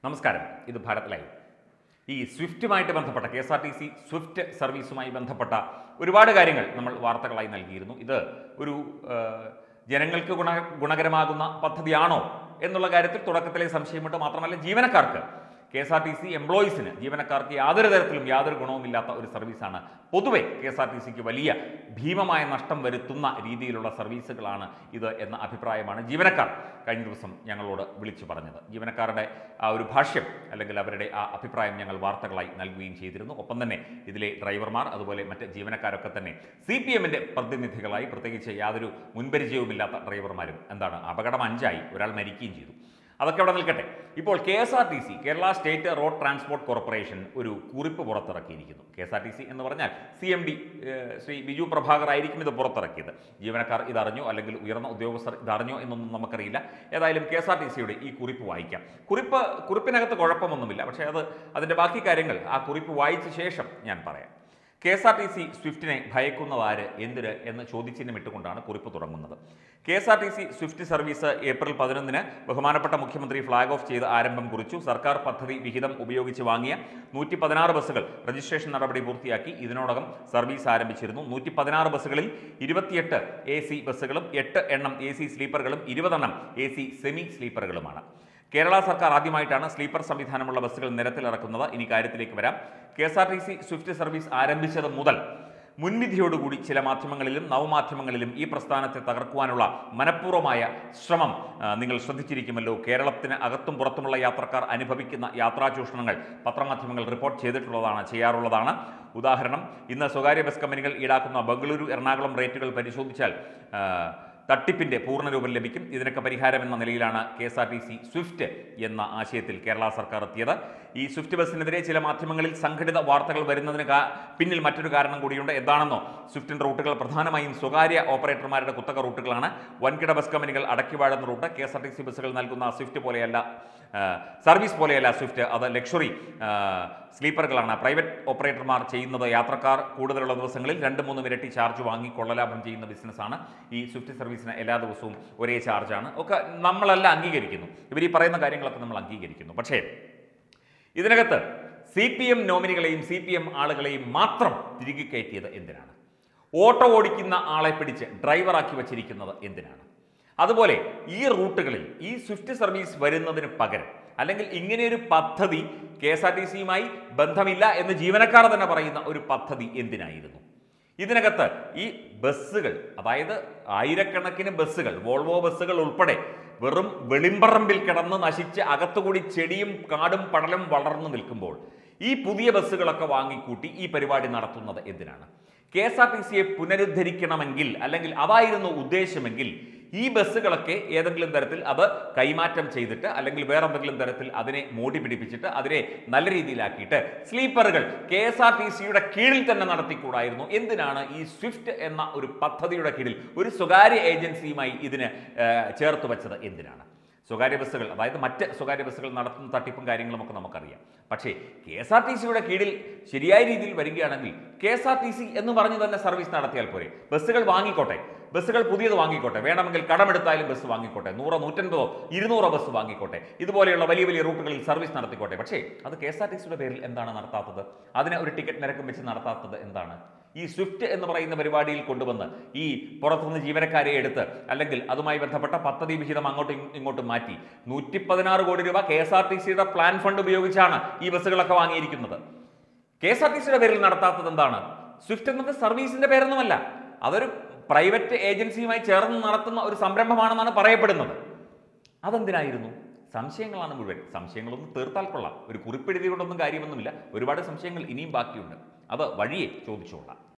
നമസ്കാരം ഇത് ഭാരത് ലൈവ് ഈ സ്വിഫ്റ്റുമായിട്ട് ബന്ധപ്പെട്ട K S R T C Swift സർവീസുമായി ബന്ധപ്പെട്ട ഒരുപാട് കാര്യങ്ങൾ നമ്മൾ വാർത്തകളായി നൽകിയിരുന്നു ഇത് ഒരു ആ, ജനങ്ങൾക്ക് ഗുണ ഗുണകരമാകുന്ന പദ്ധതിയാണോ എന്നുള്ള കാര്യത്തിൽ തുടക്കത്തിലെ സംശയമുണ്ട് മാത്രമല്ല ജീവനക്കാർക്ക് K S R T C എംപ്ലോയീസിന് ജീവനക്കാർക്ക് യാതൊരു തരത്തിലും യാതൊരു ഗുണവുമില്ലാത്ത ഒരു സർവീസാണ് പൊതുവെ കെ എസ് ആർ ടി സിക്ക് വലിയ ഭീമമായ നഷ്ടം വരുത്തുന്ന രീതിയിലുള്ള സർവീസുകളാണ് ഇത് എന്ന അഭിപ്രായമാണ് ജീവനക്കാർ കഴിഞ്ഞ ദിവസം ഞങ്ങളോട് വിളിച്ചു പറഞ്ഞത് ജീവനക്കാരുടെ ആ ഒരു ഭാഷ്യം അല്ലെങ്കിൽ അവരുടെ ആ അഭിപ്രായം ഞങ്ങൾ വാർത്തകളായി നൽകുകയും ചെയ്തിരുന്നു ഒപ്പം തന്നെ ഇതിലെ ഡ്രൈവർമാർ അതുപോലെ മറ്റ് ജീവനക്കാരൊക്കെ തന്നെ സി പി എമ്മിൻ്റെ പ്രതിനിധികളായി പ്രത്യേകിച്ച് യാതൊരു മുൻപരിചയവുമില്ലാത്ത ഡ്രൈവർമാരും എന്താണ് അപകടം അഞ്ചായി ഒരാൾ മരിക്കുകയും ചെയ്തു അതൊക്കെ അവിടെ നിൽക്കട്ടെ ഇപ്പോൾ K S R T C Kerala state road transport corporation ഒരു കുറിപ്പ് പുറത്തിറക്കിയിരിക്കുന്നു K S R T C എന്ന് പറഞ്ഞാൽ C M D Shri Biju Prabhakar ആയിരിക്കും ഇത് പുറത്തിറക്കിയത് ജീവനക്കാർ ഇതറിഞ്ഞോ അല്ലെങ്കിൽ ഉയർന്ന ഉദ്യോഗസ്ഥർ ഇതറിഞ്ഞോ എന്നൊന്നും നമുക്കറിയില്ല ഏതായാലും കെ എസ് ആർ ടി സിയുടെ ഈ കുറിപ്പ് വായിക്കാം കുറിപ്പ് കുറിപ്പിനകത്ത് കുഴപ്പമൊന്നുമില്ല പക്ഷേ അത് അതിൻ്റെ ബാക്കി കാര്യങ്ങൾ ആ കുറിപ്പ് വായിച്ച ശേഷം ഞാൻ പറയാം K S R T C സ്വിഫ്റ്റിനെ ഭയക്കുന്നതാര് എന്തിന് എന്ന് ചോദ്യചിഹ്നം ഇട്ടുകൊണ്ടാണ് കുറിപ്പ് തുടങ്ങുന്നത് K S R T C Swift service April പതിനൊന്നിന് ബഹുമാനപ്പെട്ട മുഖ്യമന്ത്രി ഫ്ളാഗ് ഓഫ് ചെയ്ത് ആരംഭം കുറിച്ചു സർക്കാർ പദ്ധതി വിഹിതം ഉപയോഗിച്ച് വാങ്ങിയ നൂറ്റി പതിനാറ് ബസ്സുകൾ രജിസ്ട്രേഷൻ നടപടി പൂർത്തിയാക്കി ഇതിനോടകം സർവീസ് ആരംഭിച്ചിരുന്നു നൂറ്റി പതിനാറ് ബസ്സുകളിൽ ഇരുപത്തിയെട്ട് എ സി ബസ്സുകളും എട്ട് എണ്ണം എ സി സ്ലീപ്പറുകളും ഇരുപതെണ്ണം എ സി സെമി സ്ലീപ്പറുകളുമാണ് കേരള സർക്കാർ ആദ്യമായിട്ടാണ് സ്ലീപ്പർ സംവിധാനമുള്ള ബസ്സുകൾ നിരത്തിലിറക്കുന്നത് ഇനി കാര്യത്തിലേക്ക് വരാം K S R T C Swift service ആരംഭിച്ചത് മുതൽ മുൻവിധിയോടുകൂടി ചില മാധ്യമങ്ങളിലും നവമാധ്യമങ്ങളിലും ഈ പ്രസ്ഥാനത്തെ തകർക്കുവാനുള്ള മനഃപൂർവ്വമായ ശ്രമം ആ, നിങ്ങൾ ശ്രദ്ധിച്ചിരിക്കുമല്ലോ കേരളത്തിന് അകത്തും പുറത്തുമുള്ള യാത്രക്കാർ അനുഭവിക്കുന്ന യാത്രാ ചൂഷണങ്ങൾ പത്രമാധ്യമങ്ങൾ റിപ്പോർട്ട് ചെയ്തിട്ടുള്ളതാണ് ചെയ്യാറുള്ളതാണ് ഉദാഹരണം ഇന്ന് സ്വകാര്യ ബസ് കമ്പനികൾ ഈടാക്കുന്ന ബംഗളൂരു എറണാകുളം റേറ്റുകൾ പരിശോധിച്ചാൽ ആ, തട്ടിപ്പിന്റെ പൂർണ്ണരൂപം ലഭിക്കും ഇതിനൊക്കെ പരിഹാരം എന്ന നിലയിലാണ് K S R T C Swift എന്ന ആശയത്തിൽ കേരള സർക്കാർ എത്തിയത് ഈ സ്വിഫ്റ്റ് ബസ്സിനെതിരെ ചില മാധ്യമങ്ങളിൽ സംഘടിത വാർത്തകൾ വരുന്നതിന് കാ- പിന്നിൽ മറ്റൊരു കാരണം കൂടിയുണ്ട് എന്താണെന്നോ സ്വിഫ്റ്റിന്റെ റൂട്ടുകൾ പ്രധാനമായും സ്വകാര്യ ഓപ്പറേറ്റർമാരുടെ കുത്തക റൂട്ടുകളാണ് വൻകിട ബസ് കമ്പനികൾ അടക്കി വാഴുന്ന route K S R T C ബസ്സുകൾ നൽകുന്ന സ്വിഫ്റ്റ് പോലെയല്ല ആ, സർവീസ് പോലെയല്ല സ്വിഫ്റ്റ് അത് ലക്ഷറി ആ, സ്ലീപ്പറുകളാണ് പ്രൈവറ്റ് ഓപ്പറേറ്റർമാർ ചെയ്യുന്നത് യാത്രക്കാർ കൂടുതലുള്ള ദിവസങ്ങളിൽ രണ്ട് മൂന്ന് ഇരട്ടി ചാർജ് വാങ്ങി കൊള്ളലാഭം ചെയ്യുന്ന ബിസിനസ്സാണ് ഈ സ്വിഫ്റ്റ് സർവീസിന് എല്ലാ ദിവസവും ഒരേ ചാർജാണ് ഒക്കെ നമ്മളല്ല അംഗീകരിക്കുന്നു ഇവർ ഈ പറയുന്ന കാര്യങ്ങളൊക്കെ നമ്മൾ അംഗീകരിക്കുന്നു പക്ഷേ ഇതിനകത്ത് സി പി എം നോമിനികളെയും സി പി എം ആളുകളെയും മാത്രം തിരികെ കയറ്റിയത് എന്തിനാണ് ഓട്ടോ ഓടിക്കുന്ന ആളെ പിടിച്ച് ഡ്രൈവറാക്കി വച്ചിരിക്കുന്നത് എന്തിനാണ് അതുപോലെ ഈ റൂട്ടുകളിൽ ഈ സ്വിഫ്റ്റ് സർവീസ് വരുന്നതിന് പകരം അല്ലെങ്കിൽ ഇങ്ങനെയൊരു പദ്ധതി കെ എസ് ആർ ടി സിയുമായി ബന്ധമില്ല എന്ന് ജീവനക്കാർ തന്നെ പറയുന്ന ഒരു പദ്ധതി എന്തിനായിരുന്നു ഇതിനകത്ത് ഈ ബസ്സുകൾ അതായത് ആയിരക്കണക്കിന് ബസ്സുകൾ വോൾവോ ബസ്സുകൾ ഉൾപ്പെടെ വെറും വെളിമ്പറമ്പിൽ കിടന്ന് നശിച്ച് അകത്തുകൂടി ചെടിയും കാടും പടലും വളർന്നു നിൽക്കുമ്പോൾ ഈ പുതിയ ബസ്സുകളൊക്കെ വാങ്ങിക്കൂട്ടി ഈ പരിപാടി നടത്തുന്നത് എന്തിനാണ് കെ എസ് ആർ ടി സിയെ പുനരുദ്ധരിക്കണമെങ്കിൽ അല്ലെങ്കിൽ അതായിരുന്നു ഉദ്ദേശമെങ്കിൽ ഈ ബസ്സുകളൊക്കെ ഏതെങ്കിലും തരത്തിൽ അത് കൈമാറ്റം ചെയ്തിട്ട് അല്ലെങ്കിൽ വേറെ എന്തെങ്കിലും തരത്തിൽ അതിനെ മോടി പിടിപ്പിച്ചിട്ട് അതിനെ നല്ല രീതിയിലാക്കിയിട്ട് സ്ലീപ്പറുകൾ കെ എസ് ആർ ടി സിയുടെ കീഴിൽ തന്നെ നടത്തിക്കൂടായിരുന്നു എന്തിനാണ് ഈ സ്വിഫ്റ്റ് എന്ന ഒരു പദ്ധതിയുടെ കീഴിൽ ഒരു സ്വകാര്യ ഏജൻസിയുമായി ഇതിന് ഏഹ്, ചേർത്ത് വെച്ചത് എന്തിനാണ് സ്വകാര്യ ബസ്സുകൾ അതായത് മറ്റ് സ്വകാര്യ ബസ്സുകൾ നടത്തുന്ന തട്ടിപ്പും കാര്യങ്ങളും ഒക്കെ നമുക്കറിയാം പക്ഷേ കെ എസ് ആർ ടി സിയുടെ കീഴിൽ ശരിയായ രീതിയിൽ വരികയാണെങ്കിൽ K S R T C എന്ന് പറഞ്ഞ് തന്നെ സർവീസ് നടത്തിയാൽ പോരെ ബസ്സുകൾ വാങ്ങിക്കോട്ടെ ബസ്സുകൾ പുതിയത് വാങ്ങിക്കോട്ടെ വേണമെങ്കിൽ കടമെടുത്താലും ബസ് വാങ്ങിക്കോട്ടെ നൂറോ നൂറ്റൻപതോ ഇരുന്നൂറോ ബസ് വാങ്ങിക്കോട്ടെ ഇതുപോലെയുള്ള വലിയ വലിയ റൂട്ടുകളിൽ സർവീസ് നടത്തിക്കോട്ടെ പക്ഷേ അത് കെ എസ് ആർ ടി സിയുടെ പേരിൽ എന്താണ് നടത്താത്തത് അതിന് ഒരു ടിക്കറ്റ് നിരക്കും വെച്ച് നടത്താത്തത് എന്താണ് ഈ സ്വിഫ്റ്റ് എന്ന് പറയുന്ന പരിപാടിയിൽ കൊണ്ടുവന്ന് ഈ പുറത്തുനിന്ന് ജീവനക്കാരെ എടുത്ത് അല്ലെങ്കിൽ അതുമായി ബന്ധപ്പെട്ട പദ്ധതി വിഹിതം അങ്ങോട്ടും ഇങ് ഇങ്ങോട്ടും മാറ്റി നൂറ്റി പതിനാറ് കോടി രൂപ കെ എസ് ആർ ടി സിയുടെ പ്ലാൻ ഫണ്ട് ഉപയോഗിച്ചാണ് ഈ ബസ്സുകളൊക്കെ വാങ്ങിയിരിക്കുന്നത് കെ എസ് ആർ ടി സിയുടെ പേരിൽ നടത്താത്തത് എന്താണ് സ്വിഫ്റ്റ് എന്നത് സർവീസിന്റെ പേരൊന്നുമല്ല അതൊരു പ്രൈവറ്റ് ഏജൻസിയുമായി ചേർന്ന് നടത്തുന്ന ഒരു സംരംഭമാണെന്നാണ് പറയപ്പെടുന്നത് അതെന്തിനായിരുന്നു സംശയങ്ങളാണ് മുഴുവൻ സംശയങ്ങളൊന്നും തീർത്താൽ കൊള്ളാം ഒരു കുറിപ്പെഴുതി കൊണ്ടൊന്നും കാര്യമൊന്നുമില്ല ഒരുപാട് സംശയങ്ങൾ ഇനിയും ബാക്കിയുണ്ട് അത് വഴിയെ ചോദിച്ചുകൊള്ളാം